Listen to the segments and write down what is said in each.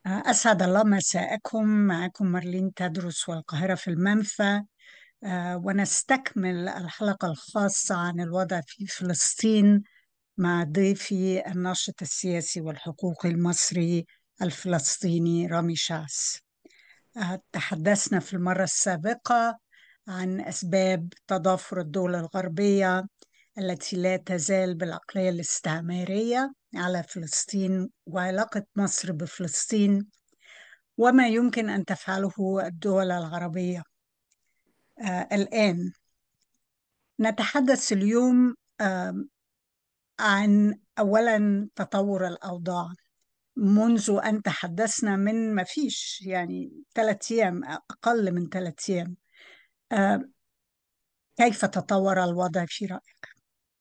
أسعد الله مساءكم معكم مارلين تدرس والقاهرة في المنفى آه، ونستكمل الحلقة الخاصة عن الوضع في فلسطين مع ضيفي الناشط السياسي والحقوقي المصري الفلسطيني رامي شاس آه، تحدثنا في المرة السابقة عن أسباب تضافر الدول الغربية التي لا تزال بالعقلية الاستعمارية على فلسطين وعلاقة مصر بفلسطين وما يمكن أن تفعله الدول العربية آه الآن نتحدث اليوم آه عن أولا تطور الأوضاع منذ أن تحدثنا من ما فيش يعني ثلاثة أيام أقل من ثلاثة أيام آه كيف تطور الوضع في رأيك؟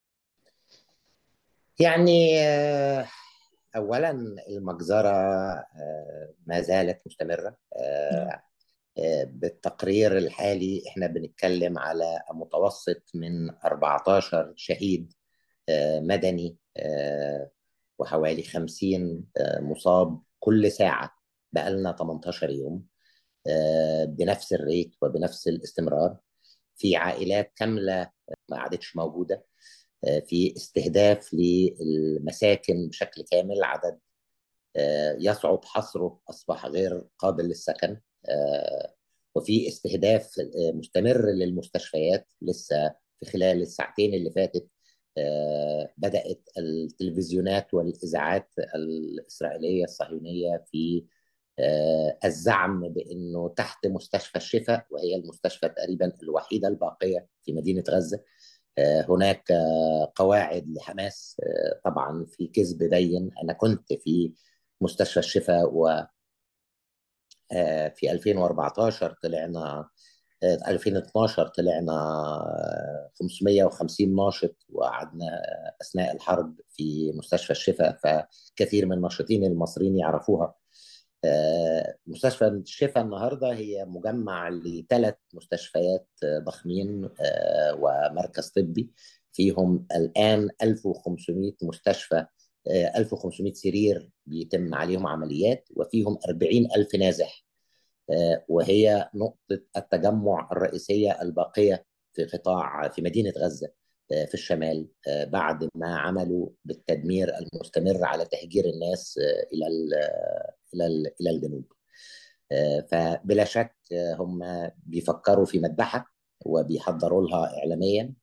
يعني اولا المجزره ما زالت مستمره بالتقرير الحالي احنا بنتكلم على متوسط من 14 شهيد مدني وحوالي 50 مصاب كل ساعه بقالنا 18 يوم بنفس الريت وبنفس الاستمرار في عائلات كامله ما عادتش موجوده في استهداف للمساكن بشكل كامل عدد يصعب حصره اصبح غير قابل للسكن وفي استهداف مستمر للمستشفيات لسه في خلال الساعتين اللي فاتت بدات التلفزيونات والاذاعات الاسرائيليه الصهيونيه في الزعم بانه تحت مستشفى الشفاء وهي المستشفى تقريبا الوحيده الباقيه في مدينه غزه هناك قواعد لحماس طبعا في كذب بين انا كنت في مستشفى الشفاء و في 2014 طلعنا 2012 طلعنا 550 ناشط وقعدنا اثناء الحرب في مستشفى الشفاء فكثير من الناشطين المصريين يعرفوها مستشفى الشفاء النهارده هي مجمع لثلاث مستشفيات ضخمين ومركز طبي فيهم الان 1500 مستشفى 1500 سرير بيتم عليهم عمليات وفيهم 40 ألف نازح وهي نقطة التجمع الرئيسية الباقية في قطاع في مدينة غزة في الشمال بعد ما عملوا بالتدمير المستمر على تهجير الناس الى الى الى الجنوب فبلا شك هم بيفكروا في مذبحه وبيحضروا لها اعلاميا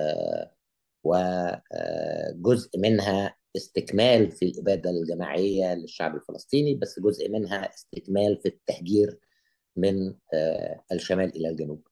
وجزء منها استكمال في الاباده الجماعيه للشعب الفلسطيني بس جزء منها استكمال في التهجير من الشمال الى الجنوب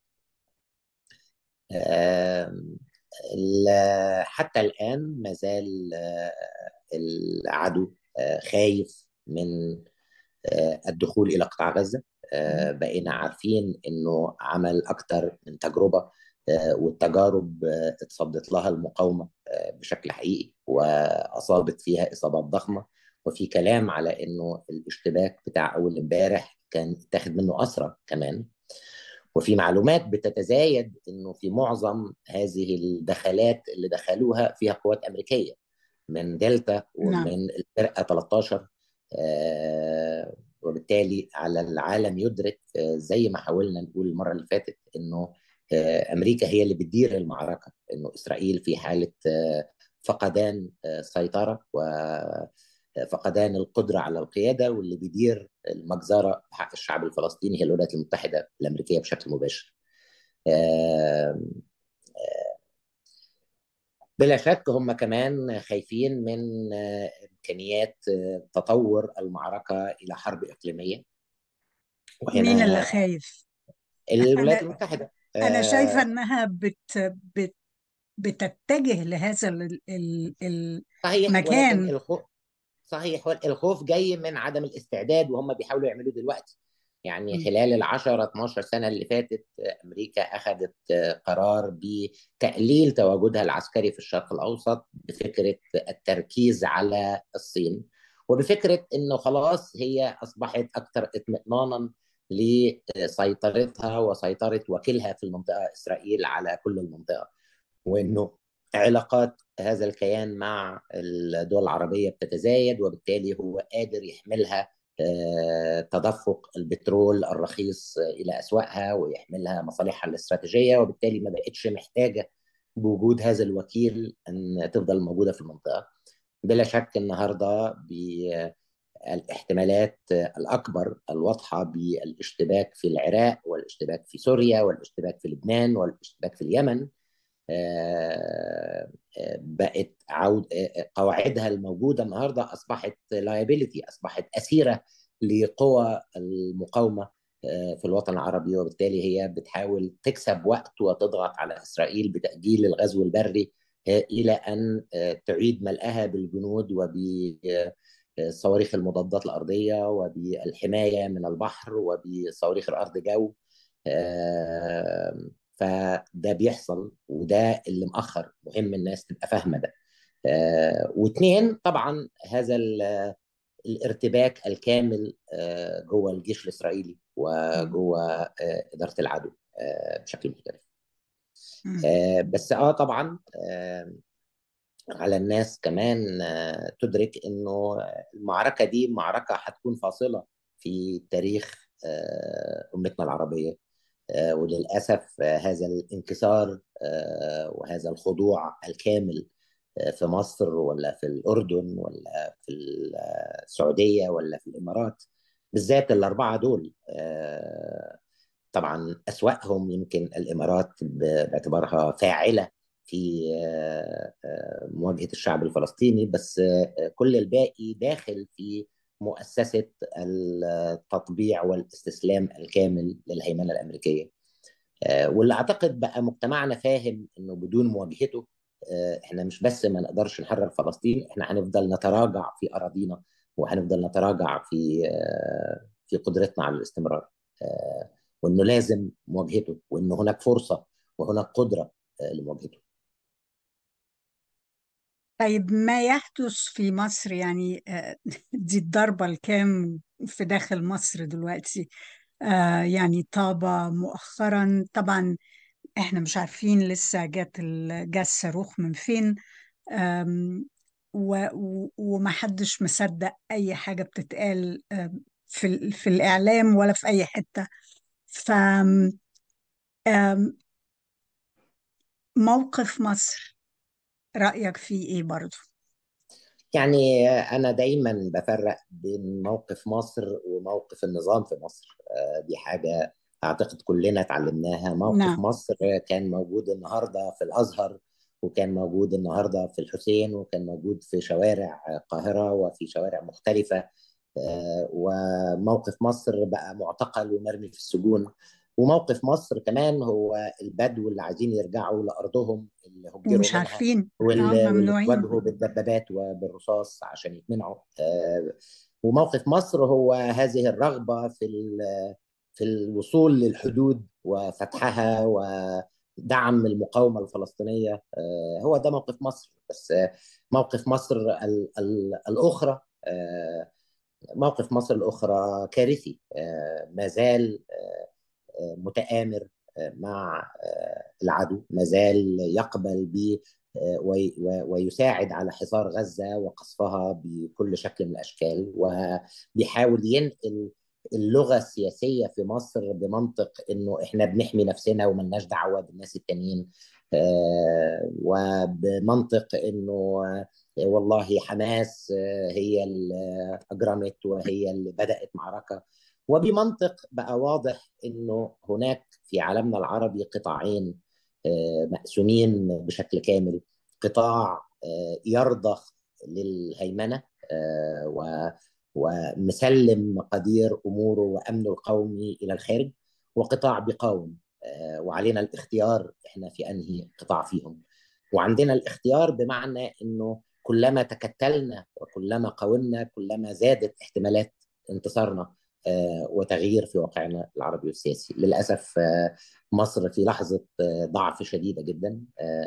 حتى الآن ما زال العدو خايف من الدخول إلى قطاع غزة بقينا عارفين أنه عمل أكثر من تجربة والتجارب اتصدت لها المقاومة بشكل حقيقي وأصابت فيها إصابات ضخمة وفي كلام على أنه الاشتباك بتاع أول امبارح كان اتاخد منه أسرى كمان وفي معلومات بتتزايد انه في معظم هذه الدخلات اللي دخلوها فيها قوات امريكيه من دلتا ومن نعم. الفرقه 13 آه وبالتالي على العالم يدرك آه زي ما حاولنا نقول المره اللي فاتت انه آه امريكا هي اللي بتدير المعركه انه اسرائيل في حاله آه فقدان آه سيطره و فقدان القدرة على القيادة واللي بيدير المجزرة بحق الشعب الفلسطيني هي الولايات المتحدة الأمريكية بشكل مباشر بلا شك هم كمان خايفين من إمكانيات تطور المعركة إلى حرب إقليمية وهنا مين اللي خايف؟ الولايات المتحدة أنا شايفة إنها بت, بت بتتجه لهذا المكان صحيح الخوف صحيح الخوف جاي من عدم الاستعداد وهم بيحاولوا يعملوه دلوقتي يعني خلال ال 10 12 سنه اللي فاتت امريكا اخذت قرار بتقليل تواجدها العسكري في الشرق الاوسط بفكره التركيز على الصين وبفكره انه خلاص هي اصبحت اكثر اطمئنانا لسيطرتها وسيطره وكيلها في المنطقه اسرائيل على كل المنطقه وانه علاقات هذا الكيان مع الدول العربية بتتزايد وبالتالي هو قادر يحملها تدفق البترول الرخيص الى اسواقها ويحملها مصالحها الاستراتيجيه وبالتالي ما بقتش محتاجه بوجود هذا الوكيل ان تفضل موجوده في المنطقه بلا شك النهارده بالاحتمالات الاكبر الواضحه بالاشتباك في العراق والاشتباك في سوريا والاشتباك في لبنان والاشتباك في اليمن بقت عود قواعدها الموجوده النهارده اصبحت لايبيليتي اصبحت اسيره لقوى المقاومه في الوطن العربي وبالتالي هي بتحاول تكسب وقت وتضغط على اسرائيل بتاجيل الغزو البري الى ان تعيد ملئها بالجنود وبصواريخ المضادات الارضيه وبالحمايه من البحر وبصواريخ الارض جو فده بيحصل وده اللي مأخر مهم الناس تبقى فاهمه ده واثنين طبعا هذا الارتباك الكامل جوه الجيش الاسرائيلي وجوه اداره العدو بشكل مختلف بس اه طبعا على الناس كمان تدرك انه المعركه دي معركه هتكون فاصله في تاريخ امتنا العربيه وللاسف هذا الانكسار وهذا الخضوع الكامل في مصر ولا في الاردن ولا في السعوديه ولا في الامارات بالذات الاربعه دول طبعا اسواهم يمكن الامارات باعتبارها فاعله في مواجهه الشعب الفلسطيني بس كل الباقي داخل في مؤسسه التطبيع والاستسلام الكامل للهيمنه الامريكيه واللي اعتقد بقى مجتمعنا فاهم انه بدون مواجهته احنا مش بس ما نقدرش نحرر فلسطين احنا هنفضل نتراجع في اراضينا وهنفضل نتراجع في في قدرتنا على الاستمرار وانه لازم مواجهته وان هناك فرصه وهناك قدره لمواجهته طيب ما يحدث في مصر يعني دي الضربة الكام في داخل مصر دلوقتي يعني طابة مؤخرا طبعا احنا مش عارفين لسه جات جا الصاروخ من فين وما حدش مصدق اي حاجة بتتقال في في الاعلام ولا في اي حتة ف موقف مصر رأيك فيه ايه برضو يعني انا دايما بفرق بين موقف مصر وموقف النظام في مصر دي حاجة اعتقد كلنا اتعلمناها موقف نعم. مصر كان موجود النهارده في الازهر وكان موجود النهارده في الحسين وكان موجود في شوارع القاهره وفي شوارع مختلفه وموقف مصر بقى معتقل ومرمي في السجون وموقف مصر كمان هو البدو اللي عايزين يرجعوا لارضهم اللي هجروا ومش عارفين واللي واجهوا بالدبابات وبالرصاص عشان يتمنعوا وموقف مصر هو هذه الرغبه في في الوصول للحدود وفتحها ودعم المقاومة الفلسطينية هو ده موقف مصر بس موقف مصر ال ال الأخرى موقف مصر الأخرى كارثي ما زال متآمر مع العدو ما زال يقبل ب ويساعد على حصار غزة وقصفها بكل شكل من الأشكال وبيحاول ينقل اللغه السياسيه في مصر بمنطق انه احنا بنحمي نفسنا وملناش دعوه بالناس التانيين آه وبمنطق انه والله حماس هي اللي اجرمت وهي اللي بدات معركه وبمنطق بقى واضح انه هناك في عالمنا العربي قطاعين آه مقسومين بشكل كامل قطاع آه يرضخ للهيمنه و ومسلم مقادير اموره وامنه القومي الى الخارج وقطاع بيقاوم وعلينا الاختيار احنا في انهي قطاع فيهم وعندنا الاختيار بمعنى انه كلما تكتلنا وكلما قاومنا كلما زادت احتمالات انتصارنا وتغيير في واقعنا العربي والسياسي للاسف مصر في لحظه ضعف شديده جدا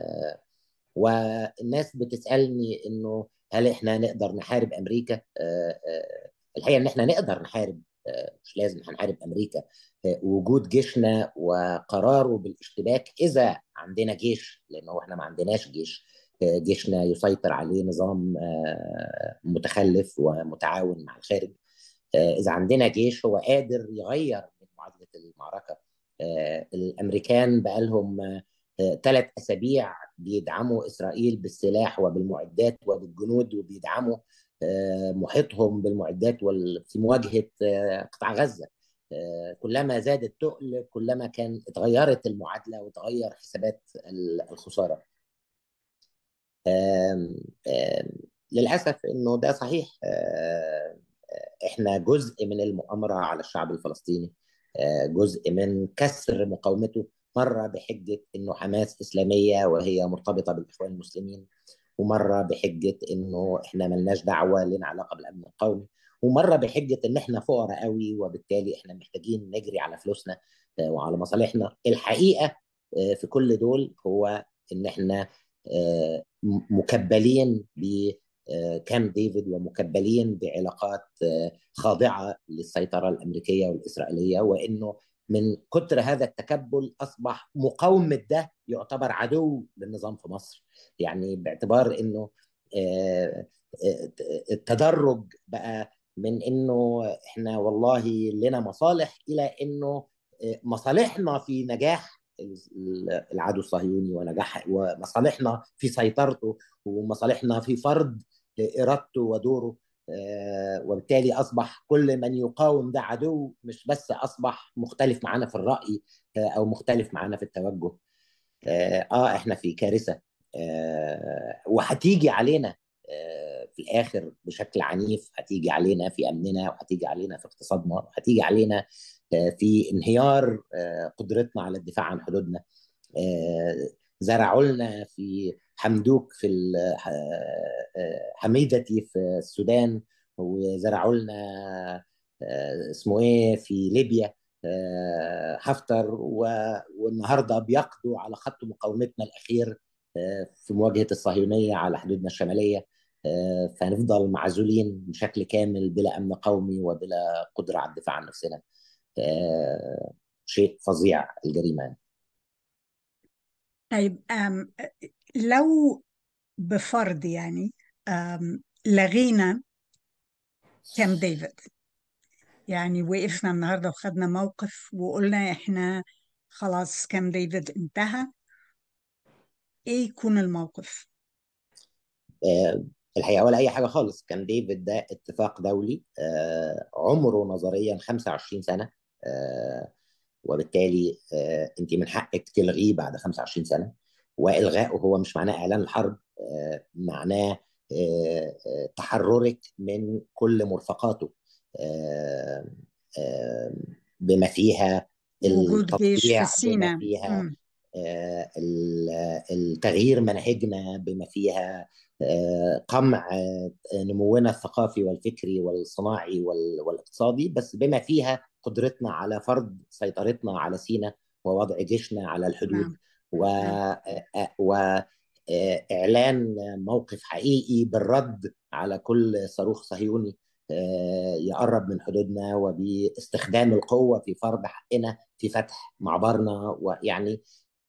والناس بتسالني انه هل احنا نقدر نحارب امريكا؟ الحقيقه ان احنا نقدر نحارب مش لازم هنحارب امريكا وجود جيشنا وقراره بالاشتباك اذا عندنا جيش لانه احنا ما عندناش جيش جيشنا يسيطر عليه نظام متخلف ومتعاون مع الخارج اذا عندنا جيش هو قادر يغير من معادله المعركه الامريكان بقى لهم ثلاث اسابيع بيدعموا اسرائيل بالسلاح وبالمعدات وبالجنود وبيدعموا محيطهم بالمعدات في مواجهه قطاع غزه كلما زاد التقل كلما كان اتغيرت المعادله وتغير حسابات الخساره آم آم للاسف انه ده صحيح احنا جزء من المؤامره على الشعب الفلسطيني جزء من كسر مقاومته مره بحجه انه حماس اسلاميه وهي مرتبطه بالاخوان المسلمين ومره بحجه انه احنا ملناش دعوه لنا علاقه بالامن القومي ومره بحجه ان احنا فقراء قوي وبالتالي احنا محتاجين نجري على فلوسنا وعلى مصالحنا الحقيقه في كل دول هو ان احنا مكبلين بكامب ديفيد ومكبلين بعلاقات خاضعه للسيطره الامريكيه والاسرائيليه وانه من كتر هذا التكبل اصبح مقاومه ده يعتبر عدو للنظام في مصر يعني باعتبار انه التدرج بقى من انه احنا والله لنا مصالح الى انه مصالحنا في نجاح العدو الصهيوني ونجاح ومصالحنا في سيطرته ومصالحنا في فرض ارادته ودوره وبالتالي اصبح كل من يقاوم ده عدو مش بس اصبح مختلف معانا في الراي او مختلف معانا في التوجه اه احنا في كارثه آه وهتيجي علينا آه في الاخر بشكل عنيف هتيجي علينا في امننا وهتيجي علينا في اقتصادنا وهتيجي علينا آه في انهيار قدرتنا على الدفاع عن حدودنا زرعوا لنا في حمدوك في حميدتي في السودان وزرعوا لنا اسمه ايه في ليبيا حفتر والنهارده بيقضوا على خط مقاومتنا الاخير في مواجهه الصهيونيه على حدودنا الشماليه فهنفضل معزولين بشكل كامل بلا امن قومي وبلا قدره على الدفاع عن نفسنا شيء فظيع الجريمه طيب لو بفرض يعني لغينا كام ديفيد يعني وقفنا النهارده وخدنا موقف وقلنا احنا خلاص كام ديفيد انتهى ايه يكون الموقف؟ آه الحقيقه ولا اي حاجه خالص كان ديفيد ده اتفاق دولي آه عمره نظريا 25 سنه آه وبالتالي آه انت من حقك تلغيه بعد 25 سنه والغائه هو مش معناه اعلان الحرب آه معناه آه آه تحررك من كل مرفقاته آه آه بما فيها وجود جيش في سيناء بما فيها آه التغيير مناهجنا بما فيها قمع نمونا الثقافي والفكري والصناعي والاقتصادي بس بما فيها قدرتنا على فرض سيطرتنا على سيناء ووضع جيشنا على الحدود نعم. و واعلان موقف حقيقي بالرد على كل صاروخ صهيوني يقرب من حدودنا وباستخدام القوه في فرض حقنا في فتح معبرنا ويعني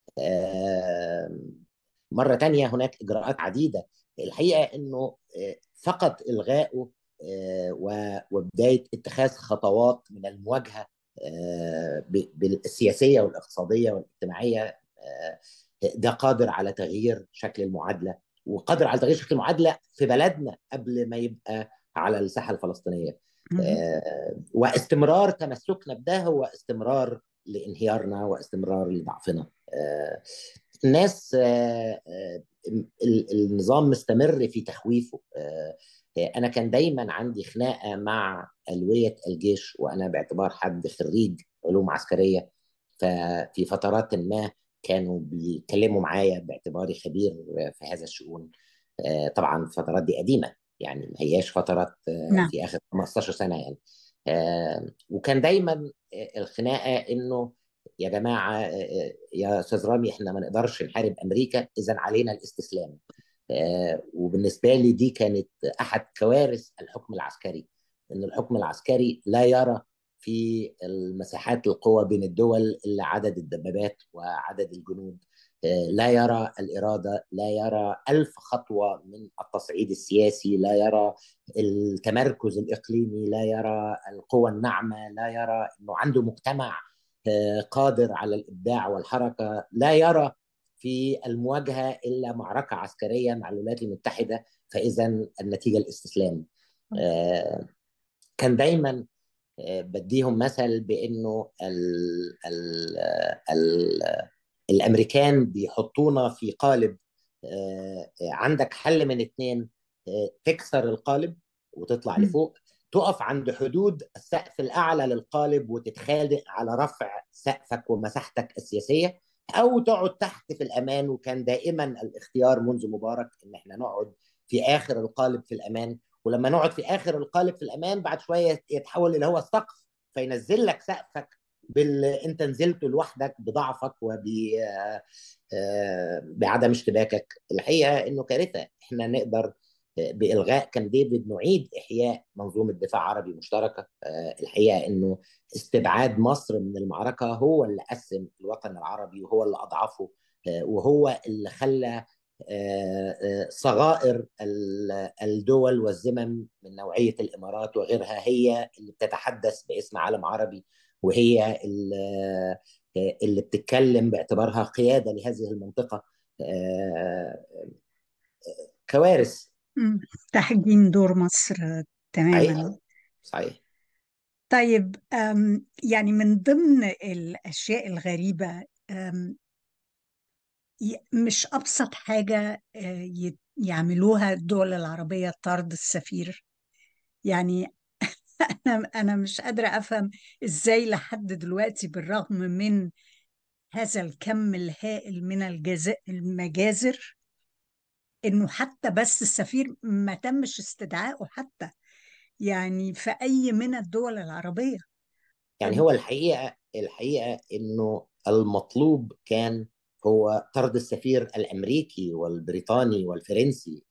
مرة تانية هناك إجراءات عديدة الحقيقة أنه فقط إلغائه وبداية اتخاذ خطوات من المواجهة بالسياسية والاقتصادية والاجتماعية ده قادر على تغيير شكل المعادلة وقادر على تغيير شكل المعادلة في بلدنا قبل ما يبقى على الساحة الفلسطينية واستمرار تمسكنا بده هو استمرار لانهيارنا واستمرار لضعفنا الناس النظام مستمر في تخويفه انا كان دايما عندي خناقه مع الويه الجيش وانا باعتبار حد خريج علوم عسكريه ففي فترات ما كانوا بيتكلموا معايا باعتباري خبير في هذا الشؤون طبعا الفترات دي قديمه يعني ما هياش فترات نعم. في اخر 15 سنه يعني وكان دايما الخناقه انه يا جماعه يا استاذ رامي احنا ما نقدرش نحارب امريكا اذا علينا الاستسلام وبالنسبه لي دي كانت احد كوارث الحكم العسكري ان الحكم العسكري لا يرى في المساحات القوى بين الدول الا عدد الدبابات وعدد الجنود لا يرى الإرادة لا يرى ألف خطوة من التصعيد السياسي لا يرى التمركز الإقليمي لا يرى القوى الناعمة لا يرى أنه عنده مجتمع قادر على الإبداع والحركة لا يرى في المواجهة إلا معركة عسكرية مع الولايات المتحدة فإذا النتيجة الاستسلام كان دايما بديهم مثل بأنه ال ال ال الامريكان بيحطونا في قالب عندك حل من اتنين تكسر القالب وتطلع لفوق تقف عند حدود السقف الاعلى للقالب وتتخانق على رفع سقفك ومساحتك السياسيه او تقعد تحت في الامان وكان دائما الاختيار منذ مبارك ان احنا نقعد في اخر القالب في الامان ولما نقعد في اخر القالب في الامان بعد شويه يتحول اللي هو السقف فينزل لك سقفك بال... انت نزلت لوحدك بضعفك وب بعدم اشتباكك الحقيقه انه كارثه احنا نقدر بالغاء كان ديفيد نعيد احياء منظومه دفاع عربي مشتركه الحقيقه انه استبعاد مصر من المعركه هو اللي قسم الوطن العربي وهو اللي اضعفه وهو اللي خلى صغائر الدول والزمن من نوعيه الامارات وغيرها هي اللي بتتحدث باسم عالم عربي وهي اللي بتتكلم باعتبارها قياده لهذه المنطقه كوارث تحجيم دور مصر تماما صحيح طيب يعني من ضمن الاشياء الغريبه مش ابسط حاجه يعملوها الدول العربيه طرد السفير يعني انا انا مش قادره افهم ازاي لحد دلوقتي بالرغم من هذا الكم الهائل من الجزاء المجازر انه حتى بس السفير ما تمش استدعائه حتى يعني في اي من الدول العربيه يعني هو الحقيقه الحقيقه انه المطلوب كان هو طرد السفير الامريكي والبريطاني والفرنسي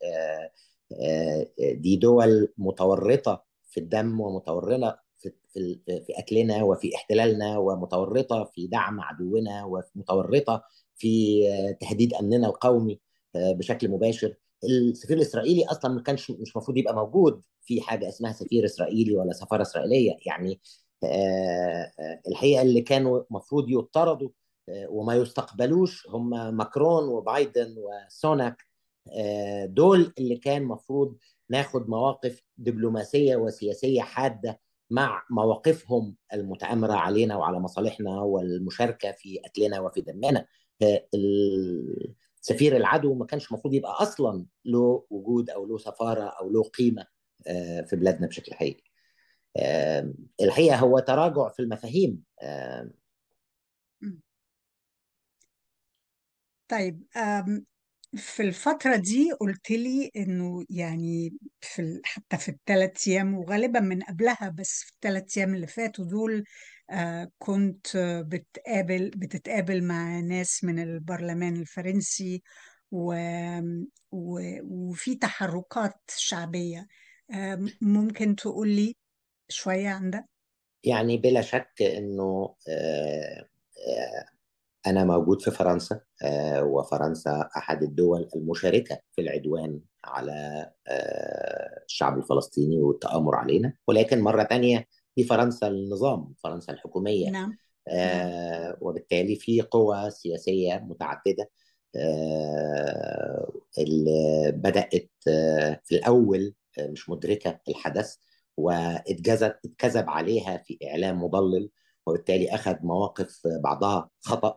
دي دول متورطه في الدم ومتورطه في في في اكلنا وفي احتلالنا ومتورطه في دعم عدونا ومتورطه في تهديد امننا القومي بشكل مباشر السفير الاسرائيلي اصلا ما كانش مش المفروض يبقى موجود في حاجه اسمها سفير اسرائيلي ولا سفاره اسرائيليه يعني الحقيقه اللي كانوا المفروض يطردوا وما يستقبلوش هم ماكرون وبايدن وسوناك دول اللي كان مفروض ناخد مواقف دبلوماسيه وسياسيه حاده مع مواقفهم المتآمره علينا وعلى مصالحنا والمشاركه في قتلنا وفي دمنا سفير العدو ما كانش المفروض يبقى اصلا له وجود او له سفاره او له قيمه في بلادنا بشكل حقيقي الحقيقه هو تراجع في المفاهيم طيب في الفترة دي قلت لي إنه يعني في حتى في الثلاث أيام وغالبا من قبلها بس في الثلاث أيام اللي فاتوا دول كنت بتقابل بتتقابل مع ناس من البرلمان الفرنسي و و وفي تحركات شعبية ممكن تقول لي شوية عن ده؟ يعني بلا شك إنه أنا موجود في فرنسا وفرنسا أحد الدول المشاركة في العدوان على الشعب الفلسطيني والتآمر علينا ولكن مرة تانية دي فرنسا النظام فرنسا الحكومية نعم آه وبالتالي في قوى سياسية متعددة آه اللي بدأت آه في الأول مش مدركة الحدث واتجذب اتكذب عليها في إعلام مضلل وبالتالي أخذ مواقف بعضها خطأ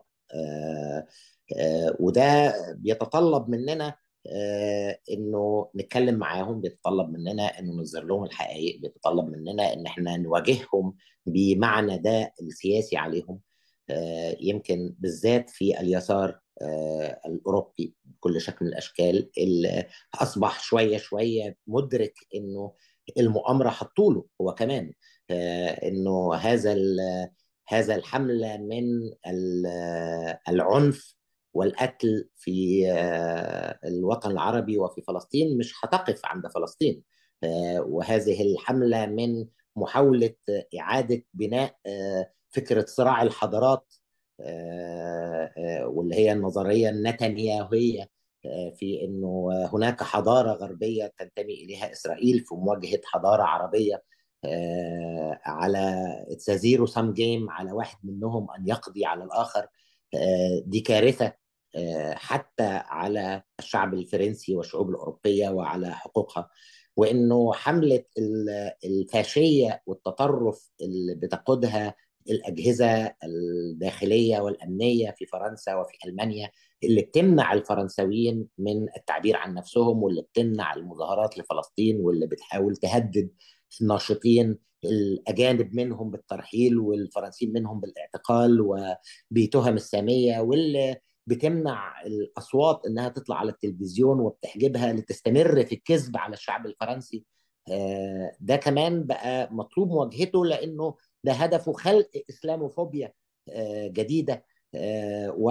وده بيتطلب مننا انه نتكلم معاهم بيتطلب مننا انه نظهر لهم الحقائق بيتطلب مننا ان احنا نواجههم بمعنى ده السياسي عليهم يمكن بالذات في اليسار الاوروبي بكل شكل من الاشكال اللي اصبح شويه شويه مدرك انه المؤامره حطوله هو كمان انه هذا هذا الحمله من العنف والقتل في الوطن العربي وفي فلسطين مش هتقف عند فلسطين وهذه الحمله من محاوله اعاده بناء فكره صراع الحضارات واللي هي النظريه النتنياهويه في انه هناك حضاره غربيه تنتمي اليها اسرائيل في مواجهه حضاره عربيه على اتس زيرو سام جيم على واحد منهم ان يقضي على الاخر دي كارثه حتى على الشعب الفرنسي والشعوب الاوروبيه وعلى حقوقها وانه حمله الفاشيه والتطرف اللي بتقودها الاجهزه الداخليه والامنيه في فرنسا وفي المانيا اللي بتمنع الفرنساويين من التعبير عن نفسهم واللي بتمنع المظاهرات لفلسطين واللي بتحاول تهدد الناشطين الاجانب منهم بالترحيل والفرنسيين منهم بالاعتقال وبتهم الساميه واللي بتمنع الاصوات انها تطلع على التلفزيون وبتحجبها لتستمر في الكذب على الشعب الفرنسي ده كمان بقى مطلوب مواجهته لانه ده هدفه خلق اسلاموفوبيا جديده و...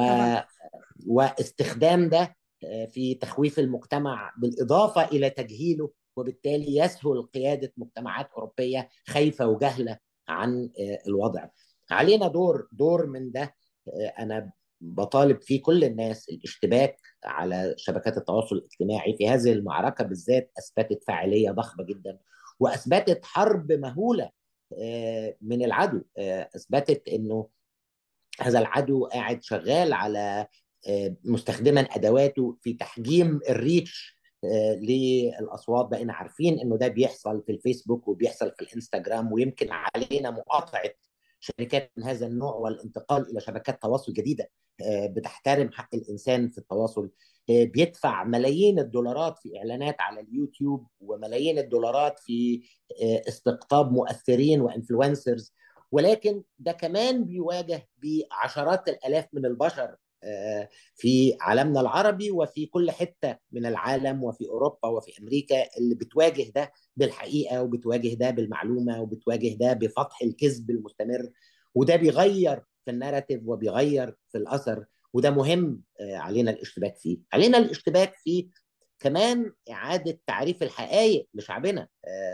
واستخدام ده في تخويف المجتمع بالاضافه الى تجهيله وبالتالي يسهل قياده مجتمعات اوروبيه خايفه وجهله عن الوضع. علينا دور دور من ده انا بطالب فيه كل الناس الاشتباك على شبكات التواصل الاجتماعي في هذه المعركه بالذات اثبتت فاعليه ضخمه جدا واثبتت حرب مهوله من العدو اثبتت انه هذا العدو قاعد شغال على مستخدما ادواته في تحجيم الريتش للاصوات بقينا عارفين انه ده بيحصل في الفيسبوك وبيحصل في الانستغرام ويمكن علينا مقاطعه شركات من هذا النوع والانتقال الى شبكات تواصل جديده بتحترم حق الانسان في التواصل بيدفع ملايين الدولارات في اعلانات على اليوتيوب وملايين الدولارات في استقطاب مؤثرين وانفلونسرز ولكن ده كمان بيواجه بعشرات الالاف من البشر في عالمنا العربي وفي كل حته من العالم وفي اوروبا وفي امريكا اللي بتواجه ده بالحقيقه وبتواجه ده بالمعلومه وبتواجه ده بفتح الكذب المستمر وده بيغير في الناراتيف وبيغير في الاثر وده مهم علينا الاشتباك فيه علينا الاشتباك فيه كمان اعاده تعريف الحقائق لشعبنا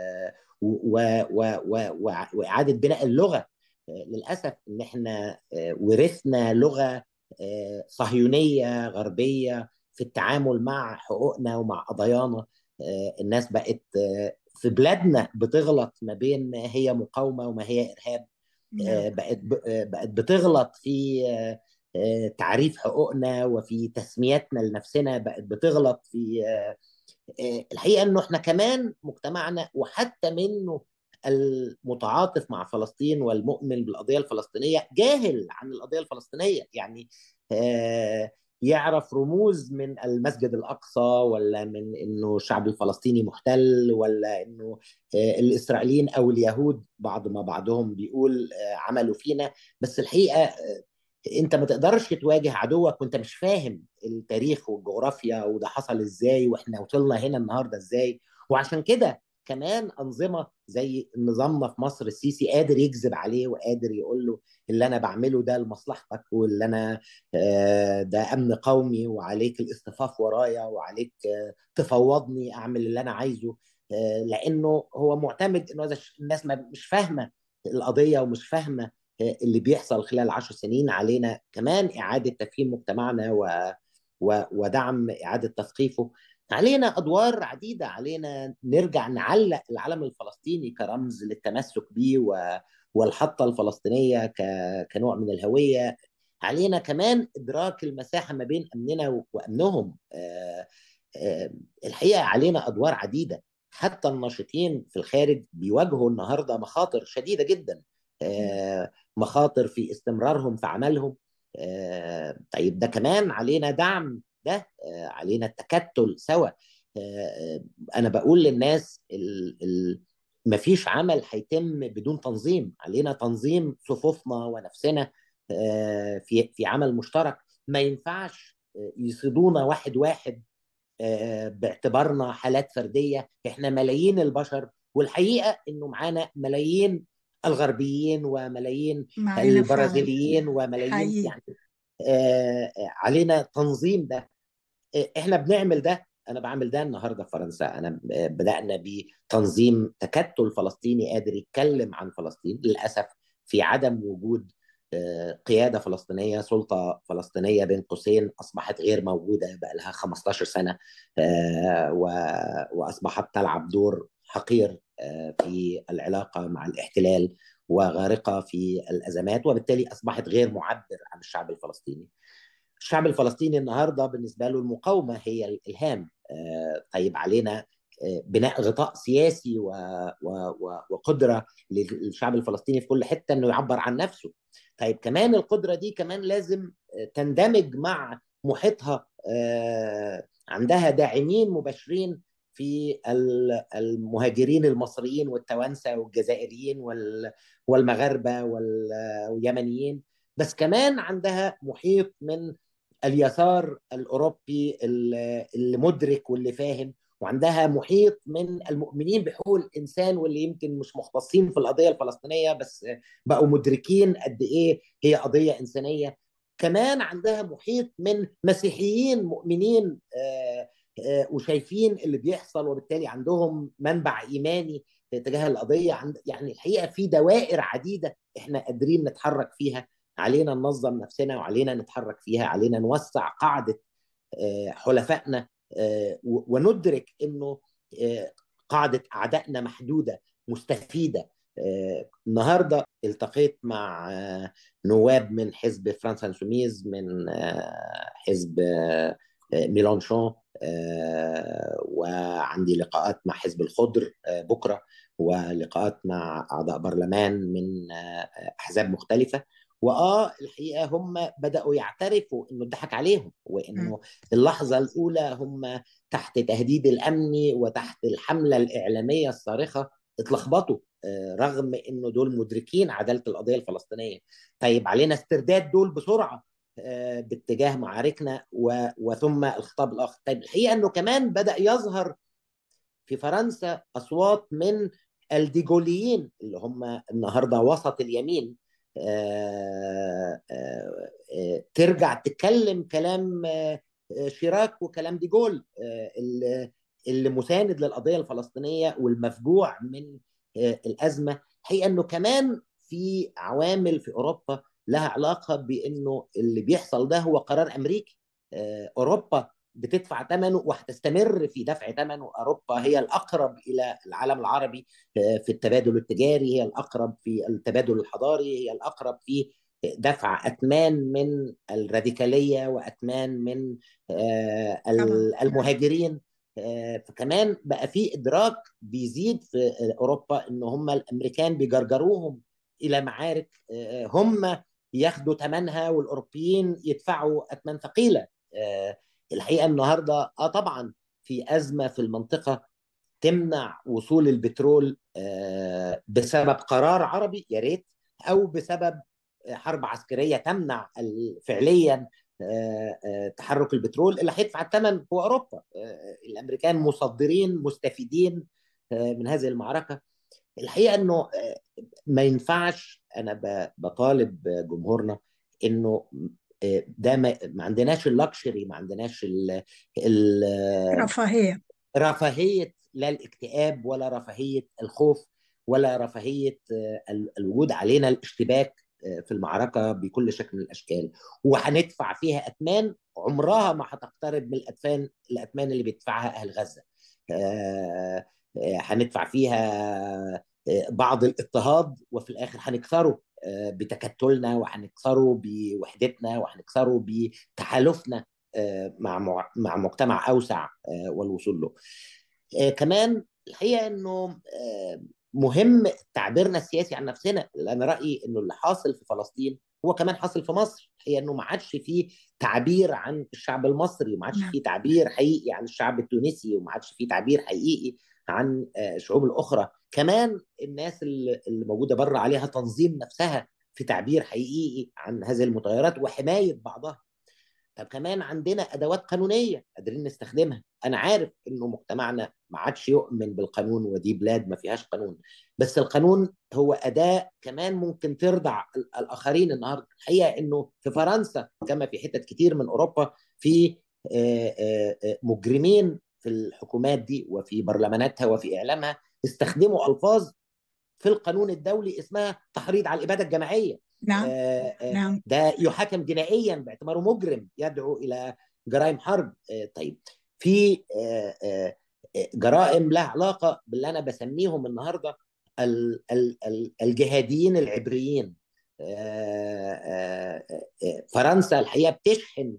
واعاده بناء اللغه للاسف ان احنا ورثنا لغه صهيونيه غربيه في التعامل مع حقوقنا ومع قضايانا الناس بقت في بلادنا بتغلط ما بين ما هي مقاومه وما هي ارهاب بقت بقت بتغلط في تعريف حقوقنا وفي تسميتنا لنفسنا بقت بتغلط في الحقيقه انه احنا كمان مجتمعنا وحتى منه المتعاطف مع فلسطين والمؤمن بالقضيه الفلسطينيه جاهل عن القضيه الفلسطينيه يعني يعرف رموز من المسجد الاقصى ولا من انه الشعب الفلسطيني محتل ولا انه الاسرائيليين او اليهود بعض ما بعضهم بيقول عملوا فينا بس الحقيقه انت ما تقدرش تواجه عدوك وانت مش فاهم التاريخ والجغرافيا وده حصل ازاي واحنا وصلنا هنا النهارده ازاي وعشان كده كمان انظمه زي نظامنا في مصر السيسي قادر يكذب عليه وقادر يقول له اللي انا بعمله ده لمصلحتك واللي انا ده امن قومي وعليك الاصطفاف ورايا وعليك تفوضني اعمل اللي انا عايزه لانه هو معتمد انه الناس مش فاهمه القضيه ومش فاهمه اللي بيحصل خلال عشر سنين علينا كمان اعاده تفهيم مجتمعنا و ودعم اعاده تثقيفه علينا ادوار عديده علينا نرجع نعلق العلم الفلسطيني كرمز للتمسك به و... والحطه الفلسطينيه ك... كنوع من الهويه علينا كمان ادراك المساحه ما بين امننا وامنهم آه... آه... الحقيقه علينا ادوار عديده حتى الناشطين في الخارج بيواجهوا النهارده مخاطر شديده جدا آه... مخاطر في استمرارهم في عملهم طيب ده كمان علينا دعم ده علينا التكتل سوا انا بقول للناس ال ال مفيش عمل هيتم بدون تنظيم علينا تنظيم صفوفنا ونفسنا في في عمل مشترك ما ينفعش يصيدونا واحد واحد باعتبارنا حالات فرديه احنا ملايين البشر والحقيقه انه معانا ملايين الغربيين وملايين البرازيليين وملايين حقيقي. يعني آه علينا تنظيم ده آه احنا بنعمل ده انا بعمل ده النهارده في فرنسا انا بدانا بتنظيم تكتل فلسطيني قادر يتكلم عن فلسطين للاسف في عدم وجود قيادة فلسطينية سلطة فلسطينية بين قوسين أصبحت غير موجودة بقى لها 15 سنة وأصبحت تلعب دور حقير في العلاقة مع الاحتلال وغارقة في الأزمات وبالتالي أصبحت غير معبر عن الشعب الفلسطيني الشعب الفلسطيني النهاردة بالنسبة له المقاومة هي الإلهام طيب علينا بناء غطاء سياسي و... و... وقدره للشعب الفلسطيني في كل حته انه يعبر عن نفسه طيب كمان القدره دي كمان لازم تندمج مع محيطها عندها داعمين مباشرين في المهاجرين المصريين والتوانسه والجزائريين والمغاربه واليمنيين بس كمان عندها محيط من اليسار الاوروبي اللي مدرك واللي فاهم وعندها محيط من المؤمنين بحقوق الانسان واللي يمكن مش مختصين في القضيه الفلسطينيه بس بقوا مدركين قد ايه هي قضيه انسانيه كمان عندها محيط من مسيحيين مؤمنين وشايفين اللي بيحصل وبالتالي عندهم منبع ايماني تجاه القضيه يعني الحقيقه في دوائر عديده احنا قادرين نتحرك فيها علينا ننظم نفسنا وعلينا نتحرك فيها علينا نوسع قاعده حلفائنا وندرك انه قاعده اعدائنا محدوده مستفيده النهارده التقيت مع نواب من حزب فرانس انسوميز من حزب ميلانشون وعندي لقاءات مع حزب الخضر بكره ولقاءات مع اعضاء برلمان من احزاب مختلفه واه الحقيقه هم بداوا يعترفوا انه اتضحك عليهم وانه اللحظه الاولى هم تحت تهديد الامني وتحت الحمله الاعلاميه الصارخه اتلخبطوا رغم انه دول مدركين عداله القضيه الفلسطينيه طيب علينا استرداد دول بسرعه باتجاه معاركنا وثم الخطاب الاخر طيب الحقيقه انه كمان بدا يظهر في فرنسا اصوات من الديجوليين اللي هم النهارده وسط اليمين آآ آآ ترجع تتكلم كلام شيراك وكلام ديجول اللي, اللي مساند للقضيه الفلسطينيه والمفجوع من الازمه هي انه كمان في عوامل في اوروبا لها علاقه بانه اللي بيحصل ده هو قرار امريكي اوروبا بتدفع ثمنه وهتستمر في دفع ثمنه اوروبا هي الاقرب الى العالم العربي في التبادل التجاري هي الاقرب في التبادل الحضاري هي الاقرب في دفع اثمان من الراديكاليه واثمان من المهاجرين فكمان بقى في ادراك بيزيد في اوروبا ان هم الامريكان بيجرجروهم الى معارك هم ياخدوا ثمنها والاوروبيين يدفعوا اثمان ثقيله الحقيقه النهارده اه طبعا في ازمه في المنطقه تمنع وصول البترول آه بسبب قرار عربي يا ريت او بسبب حرب عسكريه تمنع فعليا آه آه تحرك البترول اللي هيدفع الثمن هو اوروبا الامريكان مصدرين مستفيدين من هذه المعركه الحقيقه انه ما ينفعش انا بطالب جمهورنا انه ده ما, ما عندناش اللكشري ما عندناش ال ال رفاهيه رفاهيه لا الاكتئاب ولا رفاهيه الخوف ولا رفاهيه الوجود علينا الاشتباك في المعركه بكل شكل من الاشكال وهندفع فيها اثمان عمرها ما هتقترب من الاثمان الاثمان اللي بيدفعها اهل غزه هندفع فيها بعض الاضطهاد وفي الاخر هنكسره بتكتلنا وهنكسره بوحدتنا وهنكسره بتحالفنا مع مع مجتمع اوسع والوصول له. كمان الحقيقه انه مهم تعبيرنا السياسي عن نفسنا انا رايي انه اللي حاصل في فلسطين هو كمان حاصل في مصر هي انه ما عادش فيه تعبير عن الشعب المصري وما عادش فيه تعبير حقيقي عن الشعب التونسي وما عادش فيه تعبير حقيقي عن الشعوب الاخرى كمان الناس اللي موجوده بره عليها تنظيم نفسها في تعبير حقيقي عن هذه المتغيرات وحمايه بعضها طب كمان عندنا ادوات قانونيه قادرين نستخدمها انا عارف انه مجتمعنا ما عادش يؤمن بالقانون ودي بلاد ما فيهاش قانون بس القانون هو اداه كمان ممكن ترضع الاخرين النهارده الحقيقه انه في فرنسا كما في حتت كتير من اوروبا في مجرمين في الحكومات دي وفي برلماناتها وفي اعلامها استخدموا الفاظ في القانون الدولي اسمها تحريض على الاباده الجماعيه نعم آه، آه، نعم ده يحاكم جنائيا باعتباره مجرم يدعو الى جرائم حرب آه، طيب في آه، آه، آه، جرائم لها علاقه باللي انا بسميهم النهارده ال- ال- ال- الجهاديين العبريين آه، آه، آه، فرنسا الحقيقه بتشحن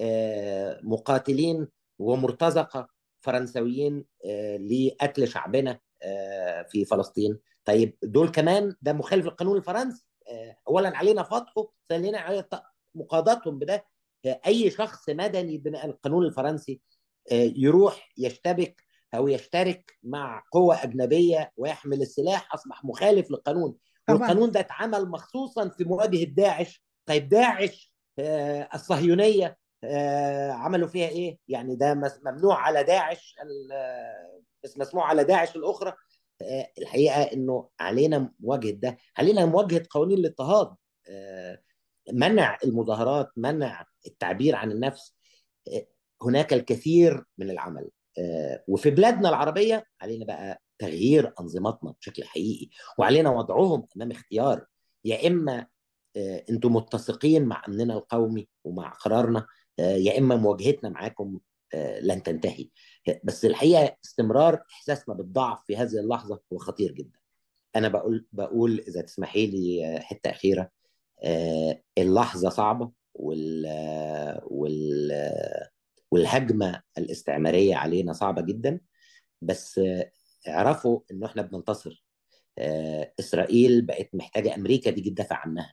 آه، مقاتلين ومرتزقه فرنسويين آه، لقتل شعبنا آه، في فلسطين طيب دول كمان ده مخالف للقانون الفرنسي آه، اولا علينا فتحه ثانيا علينا ت- مقاضاتهم بده آه، اي شخص مدني بناء القانون الفرنسي آه، يروح يشتبك او يشترك مع قوة اجنبية ويحمل السلاح اصبح مخالف للقانون طبعا والقانون ده اتعمل مخصوصا في مواجهة داعش طيب داعش آه، الصهيونية آه، عملوا فيها ايه يعني ده مس- ممنوع على داعش ال- آه، بس مسموع على داعش الاخرى آه، الحقيقه انه علينا مواجهه ده علينا مواجهه قوانين الاضطهاد آه، منع المظاهرات منع التعبير عن النفس آه، هناك الكثير من العمل آه، وفي بلادنا العربيه علينا بقى تغيير انظمتنا بشكل حقيقي وعلينا وضعهم امام اختيار يا اما آه، انتم متسقين مع امننا القومي ومع قرارنا آه، يا اما مواجهتنا معاكم آه، لن تنتهي آه، بس الحقيقه استمرار احساسنا بالضعف في هذه اللحظه هو خطير جدا انا بقول بقول اذا تسمحي لي آه، حته اخيره آه، اللحظه صعبه وال آه، وال آه، والهجمه الاستعماريه علينا صعبه جدا بس آه، اعرفوا انه احنا بننتصر آه، اسرائيل بقت محتاجه امريكا تيجي تدافع عنها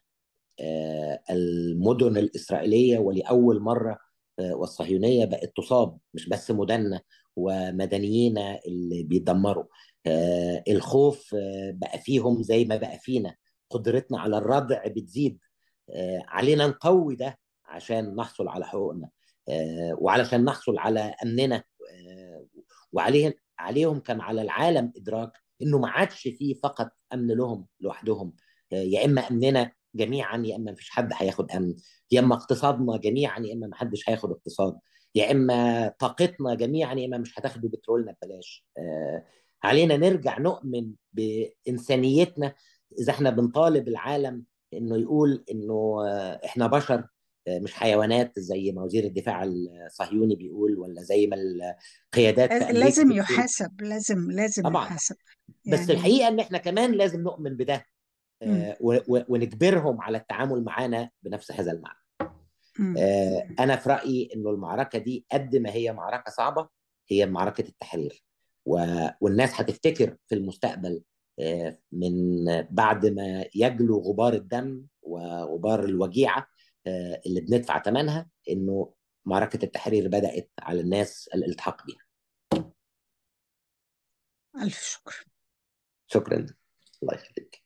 آه، المدن الإسرائيلية ولأول مرة آه، والصهيونية بقت تصاب مش بس مدنة ومدنيين اللي بيدمروا آه، الخوف آه، بقى فيهم زي ما بقى فينا قدرتنا على الردع بتزيد آه، علينا نقوي ده عشان نحصل على حقوقنا آه، وعلشان نحصل على أمننا آه، وعليهم عليهم كان على العالم إدراك إنه ما عادش فيه فقط أمن لهم لوحدهم آه، يا إما أمننا جميعا يا اما مفيش حد هياخد امن يا اما اقتصادنا جميعا يا اما محدش هياخد اقتصاد يا اما طاقتنا جميعا يا اما مش هتاخدوا بترولنا ببلاش آه علينا نرجع نؤمن بانسانيتنا اذا احنا بنطالب العالم انه يقول انه آه احنا بشر آه مش حيوانات زي ما وزير الدفاع الصهيوني بيقول ولا زي ما القيادات في امريكا لازم بتقول يحاسب لازم لازم طبعا يحاسب بس يعني الحقيقه ان احنا كمان لازم نؤمن بده مم. آه، و- و- ونجبرهم على التعامل معنا بنفس هذا المعنى مم. آه، انا في رايي انه المعركه دي قد ما هي معركه صعبه هي معركه التحرير و- والناس هتفتكر في المستقبل آه، من بعد ما يجلو غبار الدم وغبار الوجيعه آه، اللي بندفع ثمنها انه معركه التحرير بدات على الناس الالتحاق بها ألف شكر شكرا الله يخليك